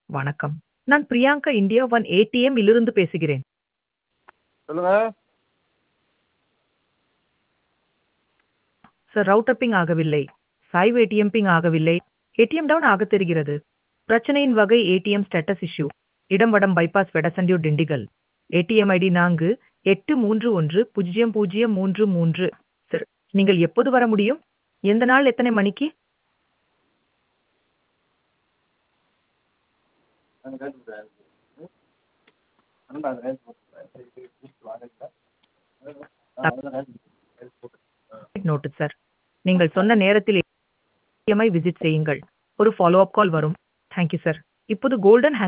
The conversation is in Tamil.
வணக்கம். நான் பிரியங்கா இந்தியா ஒன் ஏடிஎம் இலிருந்து பேசுகிறேன். சொல்லுங்க. சார் ரவுட்டர் பிங் ஆகவில்லை. சாய்வு ஏடிஎம் பிங் ஆகவில்லை. ஏடிஎம் டவுன் ஆகத் தெரிகிறது. பிரச்சனையின் வகை ஏடிஎம் ஸ்டேட்டஸ் இஷ்யூ. இடம் வடம் bypass Vedasandur Dindigul. ATM ID நான்கு எட்டு மூன்று ஒன்று பூஜ்ஜியம் பூஜ்ஜியம் மூன்று மூன்று. சார் நீங்கள் எப்போது வர முடியும்? எந்த நாள் எத்தனை மணிக்கு? Noted sir. நீங்கள் சொன்ன நேரத்தில் ஏடிஎம்ஐ விசிட் செய்யுங்கள். ஒரு ஃபாலோ அப் கால் வரும். Thank you sir. இப்போது கோல்டன்